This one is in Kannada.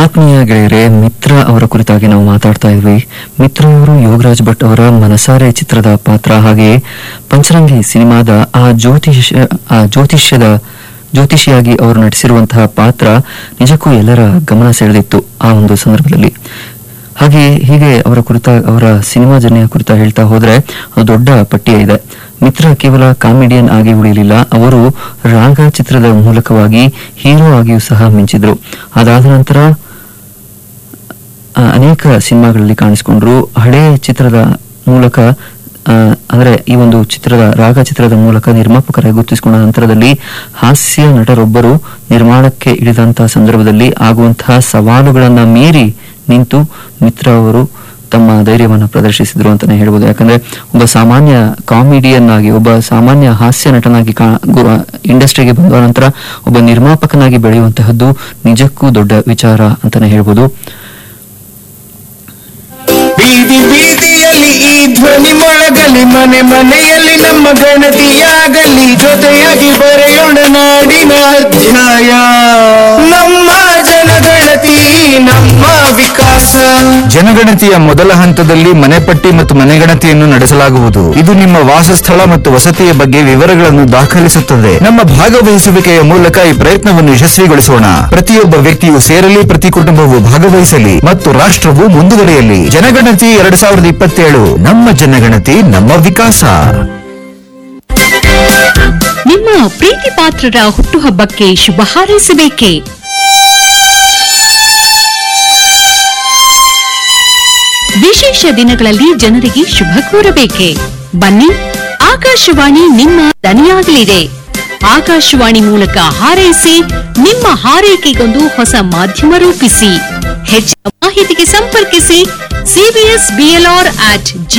ಆತ್ಮೀಯ ಗೆಳೆಯರೆ ಮಿತ್ರ ಅವರ ಕುರಿತಾಗಿ ನಾವು ಮಾತಾಡ್ತಾ ಇದ್ವಿ ಮಿತ್ರ ಅವರು ಯೋಗರಾಜ್ ಭಟ್ ಅವರ ಮನಸಾರೆ ಚಿತ್ರದ ಪಾತ್ರ ಹಾಗೆಯೇ ಪಂಚರಂಗಿ ಸಿನಿಮಾದ ಆ ಜ್ಯೋತಿಷ್ಯ ಆ ಜ್ಯೋತಿಷ್ಯದ ಜ್ಯೋತಿಷಿಯಾಗಿ ಅವರು ನಟಿಸಿರುವಂತಹ ಪಾತ್ರ ನಿಜಕ್ಕೂ ಎಲ್ಲರ ಗಮನ ಸೆಳೆದಿತ್ತು ಆ ಒಂದು ಸಂದರ್ಭದಲ್ಲಿ ಹಾಗೆ ಹೀಗೆ ಅವರ ಕುರಿತ ಅವರ ಸಿನಿಮಾ ಜರ್ನಿಯ ಕುರಿತ ಹೇಳ್ತಾ ಹೋದ್ರೆ ಅದು ದೊಡ್ಡ ಪಟ್ಟಿಯೇ ಇದೆ ಮಿತ್ರ ಕೇವಲ ಕಾಮಿಡಿಯನ್ ಆಗಿ ಉಳಿಯಲಿಲ್ಲ ಅವರು ರಾಗ ಚಿತ್ರದ ಮೂಲಕವಾಗಿ ಹೀರೋ ಆಗಿಯೂ ಸಹ ಮಿಂಚಿದ್ರು ಅದಾದ ನಂತರ ಆ, ಅನೇಕ ಸಿನಿಮಾಗಳಲ್ಲಿ ಕಾಣಿಸಿಕೊಂಡ್ರು ಹಳೆ ಚಿತ್ರದ ಮೂಲಕ ಆ, ಅಂದ್ರೆ ಈ ಒಂದು ಚಿತ್ರದ ರಾಗ ಚಿತ್ರದ ಮೂಲಕ ನಿರ್ಮಾಪಕರಾಗಿ ಗುರುತಿಸಿಕೊಂಡ ನಂತರದಲ್ಲಿ ಹಾಸ್ಯ ನಟರೊಬ್ಬರು ನಿರ್ಮಾಣಕ್ಕೆ ಇಳಿದಂತಹ ಸಂದರ್ಭದಲ್ಲಿ ಆಗುವಂತಹ ಸವಾಲುಗಳನ್ನ ಮೀರಿ ನಿಂತು ಮಿತ್ರ ಅವರು ತಮ್ಮ ಧೈರ್ಯವನ್ನು ಪ್ರದರ್ಶಿಸಿದ್ರು ಅಂತಾನೆ ಹೇಳ್ಬೋದು ಯಾಕಂದ್ರೆ ಒಬ್ಬ ಸಾಮಾನ್ಯ ಕಾಮಿಡಿಯನ್ ಆಗಿ ಒಬ್ಬ ಸಾಮಾನ್ಯ ಹಾಸ್ಯ ನಟನಾಗಿ ಕಾ- ಗು- ಇಂಡಸ್ಟ್ರಿಗೆ ಬಂದ ನಂತರ ಒಬ್ಬ ನಿರ್ಮಾಪಕನಾಗಿ ಬೆಳೆಯುವಂತಹದ್ದು ನಿಜಕ್ಕೂ ದೊಡ್ಡ ವಿಚಾರ ಅಂತಾನೆ ಹೇಳ್ಬೋದು ಬೀದಿ ಬೀದಿಯಲ್ಲಿ ಈ ಧ್ವನಿ ಮೊಳಗಲಿ ಮನೆ ಮನೆಯಲ್ಲಿ ನಮ್ಮ ಗಣತಿಯಾಗಲಿ ಜೊತೆಯಾಗಿ ಬರೆಯೋಣ ನಾಡಿನ ಅಧ್ಯಾಯ ನಮ್ಮ ಜನಗಣತಿ ನಮ್ಮ ವಿಕಾಸ ಜನಗಣತಿಯ ಮೊದಲ ಹಂತದಲ್ಲಿ ಮನೆಪಟ್ಟಿ ಮತ್ತು ಮನೆಗಣತಿಯನ್ನು ನಡೆಸಲಾಗುವುದು ಇದು ನಿಮ್ಮ ವಾಸಸ್ಥಳ ಮತ್ತು ವಸತಿಯ ಬಗ್ಗೆ ವಿವರಗಳನ್ನು ದಾಖಲಿಸುತ್ತದೆ ನಮ್ಮ ಭಾಗವಹಿಸುವಿಕೆಯ ಮೂಲಕ ಈ ಪ್ರಯತ್ನವನ್ನು ಯಶಸ್ವಿಗೊಳಿಸೋಣ ಪ್ರತಿಯೊಬ್ಬ ವ್ಯಕ್ತಿಯು ಸೇರಲಿ ಪ್ರತಿ ಕುಟುಂಬವು ಭಾಗವಹಿಸಲಿ ಮತ್ತು ರಾಷ್ಟ್ರವು ಮುಂದುವರಿಯಲಿ ಜನಗಣತಿ ಎರಡ್ ಸಾವಿರದ ಇಪ್ಪತ್ತೇಳು ನಮ್ಮ ಜನಗಣತಿ ನಮ್ಮ ವಿಕಾಸ ನಿಮ್ಮ ಪ್ರೀತಿ ಪಾತ್ರರ ಹುಟ್ಟುಹಬ್ಬಕ್ಕೆ ಶುಭ ಹಾರೈಸಬೇಕೇ ವಿಶೇಷ ದಿನಗಳಲ್ಲಿ ಜನರಿಗೆ ಶುಭ ಕೋರಬೇಕೆ ಬನ್ನಿ ಆಕಾಶವಾಣಿ ನಿಮ್ಮ ದನಿಯಾಗಲಿದೆ ಆಕಾಶವಾಣಿ ಮೂಲಕ ಹಾರೈಸಿ ನಿಮ್ಮ ಹಾರೈಕೆಗೊಂದು ಹೊಸ ಮಾಧ್ಯಮ ರೂಪಿಸಿ ಹೆಚ್ಚಿನ ಮಾಹಿತಿಗೆ ಸಂಪರ್ಕಿಸಿ ಸಿಬಿಎಸ್ ಬಿಎಲ್ಆರ್ ಅಟ್